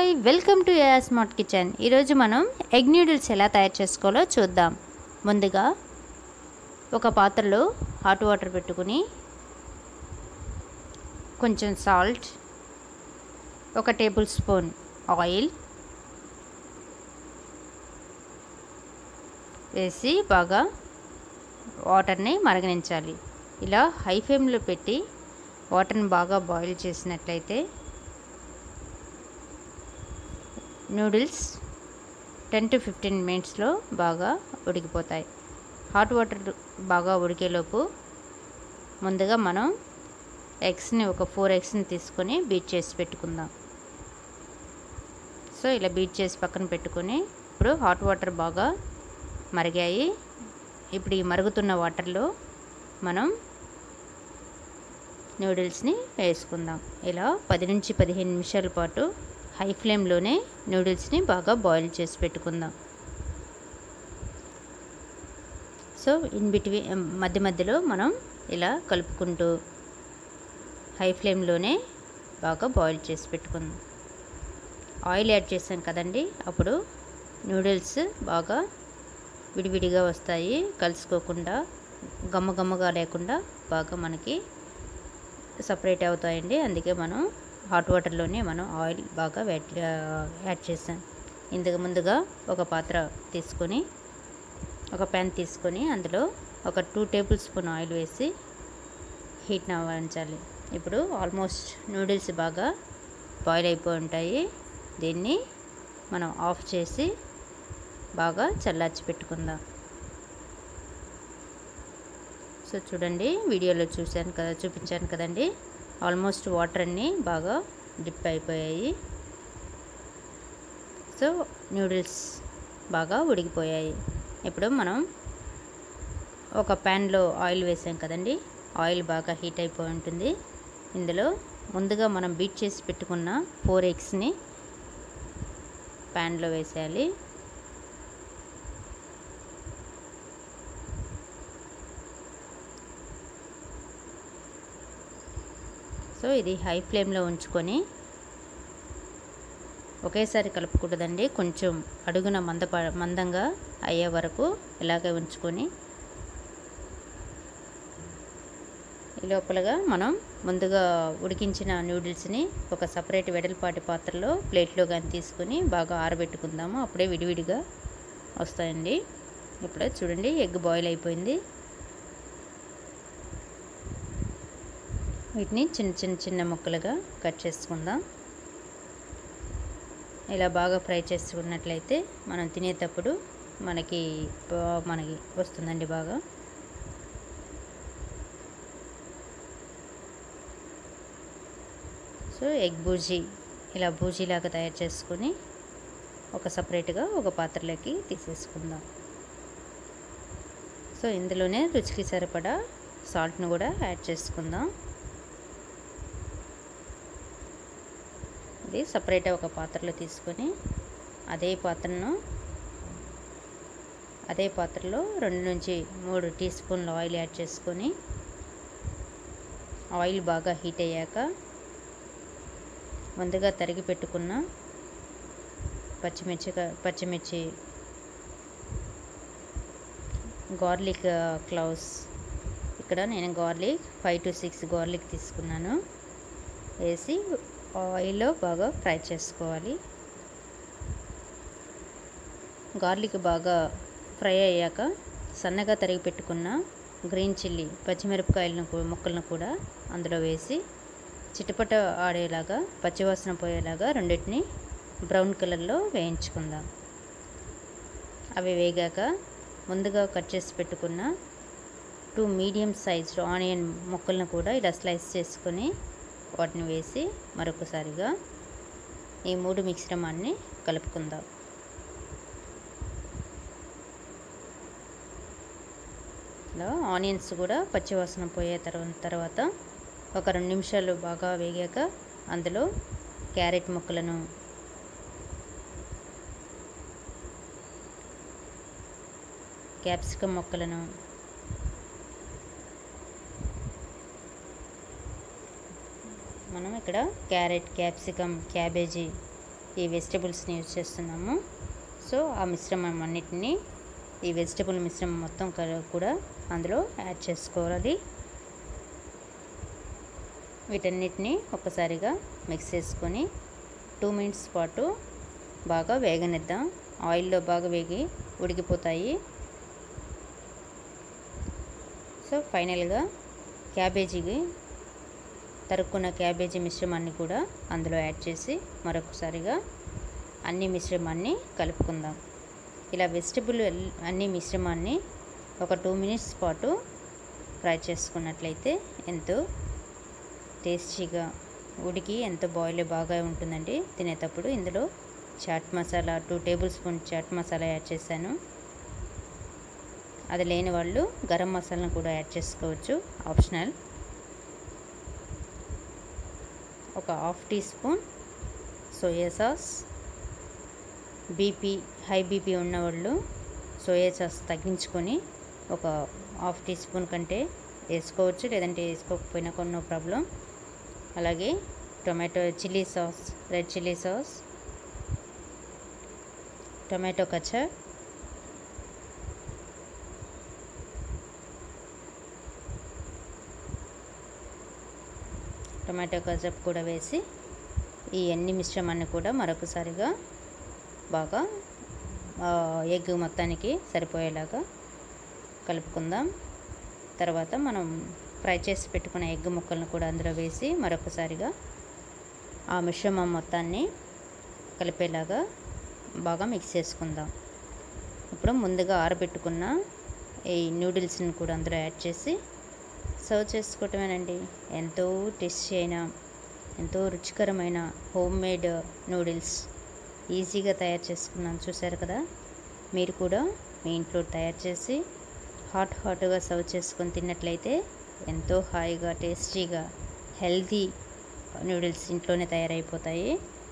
hi welcome to AR smart kitchen ఈరోజు మనం egg noodles ఎలా తయారు చేసుకోవాలో చూద్దాం ముందుగా ఒక పాత్రలో హాట్ వాటర్ పెట్టుకుని కొంచెం సాల్ట్ ఒక టేబుల్ స్పూన్ ఆయిల్ వేసి బాగా వాటర్ని మరగనించాలి ఇలా హై ఫ్లేమ్లో పెట్టి వాటర్ని బాగా బాయిల్ చేసినట్లయితే నూడిల్స్ టెన్ టు ఫిఫ్టీన్ మినిట్స్లో బాగా ఉడికిపోతాయి హాట్ వాటర్ బాగా ఉడికేలోపు ముందుగా మనం ఎగ్స్ని ఒక ఫోర్ ఎగ్స్ని తీసుకొని బీట్ చేసి పెట్టుకుందాం సో ఇలా బీట్ చేసి పక్కన పెట్టుకొని ఇప్పుడు హాట్ వాటర్ బాగా మరిగాయి ఇప్పుడు ఈ మరుగుతున్న వాటర్లో మనం నూడిల్స్ని వేసుకుందాం ఇలా పది నుంచి పదిహేను నిమిషాల పాటు హై ఫ్లేమ్లోనే నూడిల్స్ని బాగా బాయిల్ చేసి పెట్టుకుందాం సో ఇన్ బిట్వీన్ మధ్య మధ్యలో మనం ఇలా కలుపుకుంటూ హై ఫ్లేమ్లోనే బాగా బాయిల్ చేసి పెట్టుకుందాం ఆయిల్ యాడ్ చేసాం కదండి అప్పుడు నూడిల్స్ బాగా విడివిడిగా వస్తాయి కలుసుకోకుండా గమ్మ గమ్మగా లేకుండా బాగా మనకి సపరేట్ అవుతాయండి అందుకే మనం హాట్ వాటర్లోనే మనం ఆయిల్ బాగా యాడ్ చేసాం ఇందుకు ముందుగా ఒక పాత్ర తీసుకొని ఒక ప్యాన్ తీసుకొని అందులో ఒక టూ టేబుల్ స్పూన్ ఆయిల్ వేసి హీట్ అవ్వించాలి ఇప్పుడు ఆల్మోస్ట్ నూడిల్స్ బాగా బాయిల్ అయిపోయి ఉంటాయి దీన్ని మనం ఆఫ్ చేసి బాగా చల్లార్చి పెట్టుకుందాం సో చూడండి వీడియోలో చూశాను కదా చూపించాను కదండి ఆల్మోస్ట్ వాటర్ అన్నీ బాగా డిప్ అయిపోయాయి సో నూడిల్స్ బాగా ఉడికిపోయాయి ఇప్పుడు మనం ఒక ప్యాన్లో ఆయిల్ వేసాం కదండి ఆయిల్ బాగా హీట్ అయిపోయి ఉంటుంది ఇందులో ముందుగా మనం బీట్ చేసి పెట్టుకున్న ఫోర్ ఎగ్స్ని ప్యాన్లో వేసేయాలి సో ఇది హై ఫ్లేమ్లో ఉంచుకొని ఒకేసారి కలుపుకూడదండి కొంచెం అడుగున మంద మందంగా అయ్యే వరకు ఇలాగే ఉంచుకొని ఈ లోపలగా మనం ముందుగా ఉడికించిన నూడిల్స్ని ఒక సపరేట్ వెడల్పాటి పాత్రలో ప్లేట్లో కానీ తీసుకొని బాగా ఆరబెట్టుకుందాము అప్పుడే విడివిడిగా వస్తాయండి ఇప్పుడే చూడండి ఎగ్ బాయిల్ అయిపోయింది వీటిని చిన్న చిన్న చిన్న ముక్కలుగా కట్ చేసుకుందాం ఇలా బాగా ఫ్రై చేసుకున్నట్లయితే మనం తినేటప్పుడు మనకి మనకి వస్తుందండి బాగా సో ఎగ్ బూజీ ఇలా బూజీలాగా తయారు చేసుకొని ఒక సపరేట్గా ఒక పాత్రలోకి తీసేసుకుందాం సో ఇందులోనే రుచికి సరిపడా సాల్ట్ను కూడా యాడ్ చేసుకుందాం ఇది సపరేట్ ఒక పాత్రలో తీసుకొని అదే పాత్రను అదే పాత్రలో రెండు నుంచి మూడు టీ స్పూన్ల ఆయిల్ యాడ్ చేసుకొని ఆయిల్ బాగా హీట్ అయ్యాక ముందుగా తరిగి పెట్టుకున్న పచ్చిమిర్చి పచ్చిమిర్చి గార్లిక్ క్లౌస్ ఇక్కడ నేను garlic five to six garlic తీసుకున్నాను వేసి ఆయిల్లో బాగా ఫ్రై చేసుకోవాలి గార్లిక్ బాగా ఫ్రై అయ్యాక సన్నగా తరిగి పెట్టుకున్న గ్రీన్ చిల్లీ పచ్చిమిరపకాయలను ముక్కలను కూడా అందులో వేసి చిటపట ఆడేలాగా పచ్చివాసన పోయేలాగా రెండింటిని బ్రౌన్ కలర్లో వేయించుకుందాం అవి వేగాక ముందుగా కట్ చేసి పెట్టుకున్న టూ మీడియం సైజ్ ఆనియన్ ముక్కలను కూడా ఇలా స్లైస్ చేసుకొని వాటిని వేసి మరొకసారిగా ఈ మూడు మిశ్రమాన్ని కలుపుకుందాం ఇలా ఆనియన్స్ కూడా పచ్చివాసన పోయే తర్వాత ఒక రెండు నిమిషాలు బాగా వేగాక అందులో క్యారెట్ ముక్కలను క్యాప్సికమ్ ముక్కలను మనం ఇక్కడ క్యారెట్ క్యాప్సికమ్ క్యాబేజీ ఈ వెజిటబుల్స్ని యూజ్ చేస్తున్నాము సో ఆ మిశ్రమం అన్నిటిని ఈ వెజిటబుల్ మిశ్రమం మొత్తం కల- కూడా అందులో యాడ్ చేసుకోవాలి వీటన్నిటిని ఒక్కసారిగా మిక్స్ చేసుకొని టూ మినిట్స్ పాటు బాగా వేగనిద్దాం ఆయిల్లో బాగా వేగి ఉడికిపోతాయి సో ఫైనల్గా క్యాబేజీకి తరుక్కున్న క్యాబేజీ మిశ్రమాన్ని కూడా అందులో యాడ్ చేసి మరొకసారిగా అన్ని మిశ్రమాన్ని కలుపుకుందాం ఇలా వెజిటబుల్ అన్ని మిశ్రమాన్ని ఒక టూ మినిట్స్ పాటు ఫ్రై చేసుకున్నట్లయితే ఎంతో టేస్టీగా ఉడికి ఎంతో బాయిల్ బాగా ఉంటుందండి తినేటప్పుడు ఇందులో chaat masala two tablespoon chaat masala add చేశాను అది లేని వాళ్ళు గరం మసాలాను కూడా యాడ్ చేసుకోవచ్చు ఆప్షనల్ ఒక half teaspoon soya sauce BP high BP ఉన్నవాళ్ళు సోయా సాస్ తగ్గించుకొని ఒక హాఫ్ టీ స్పూన్ కంటే వేసుకోవచ్చు లేదంటే వేసుకోకపోయినా కొన్ని నో ప్రాబ్లం అలాగే tomato chilli sauce red chilli sauce tomato ketchup tomato ketchup కూడా వేసి ఈ అన్ని మిశ్రమాన్ని కూడా మరొకసారిగా బాగా ఆ, ఎగ్ మొత్తానికి సరిపోయేలాగా కలుపుకుందాం తర్వాత మనం ఫ్రై చేసి పెట్టుకున్న ఎగ్ ముక్కలను కూడా అందులో వేసి మరొకసారిగా ఆ మిశ్రమం మొత్తాన్ని కలిపేలాగా బాగా మిక్స్ చేసుకుందాం ఇప్పుడు ముందుగా ఆరబెట్టుకున్న ఈ నూడిల్స్ని కూడా అందులో యాడ్ చేసి సర్వ్ చేసుకోవటమేనండి ఎంతో టేస్టీ అయిన ఎంతో రుచికరమైన హోమ్ మేడ్ నూడిల్స్ ఈజీగా తయారు చేసుకున్నాను చూసారు కదా మీరు కూడా మీ ఇంట్లో తయారు చేసి హాట్ హాట్గా సర్వ్ చేసుకొని తిన్నట్లయితే ఎంతో హాయిగా టేస్టీగా హెల్తీ నూడిల్స్ ఇంట్లోనే తయారైపోతాయి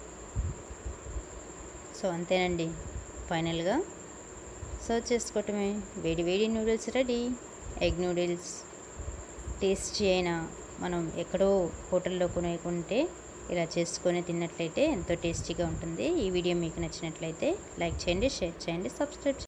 సో అంతేనండి ఫైనల్గా సర్వ్ చేసుకోవటమే వేడి వేడి noodles ready egg noodles tasty అయిన మనం ఎక్కడో హోటల్లో కొనుక్కుంటే ఇలా చేసుకొని తిన్నట్లయితే ఎంతో టేస్టీగా ఉంటుంది ఈ వీడియో మీకు నచ్చినట్లయితే లైక్ చేయండి షేర్ చేయండి సబ్స్క్రైబ్ చేయండి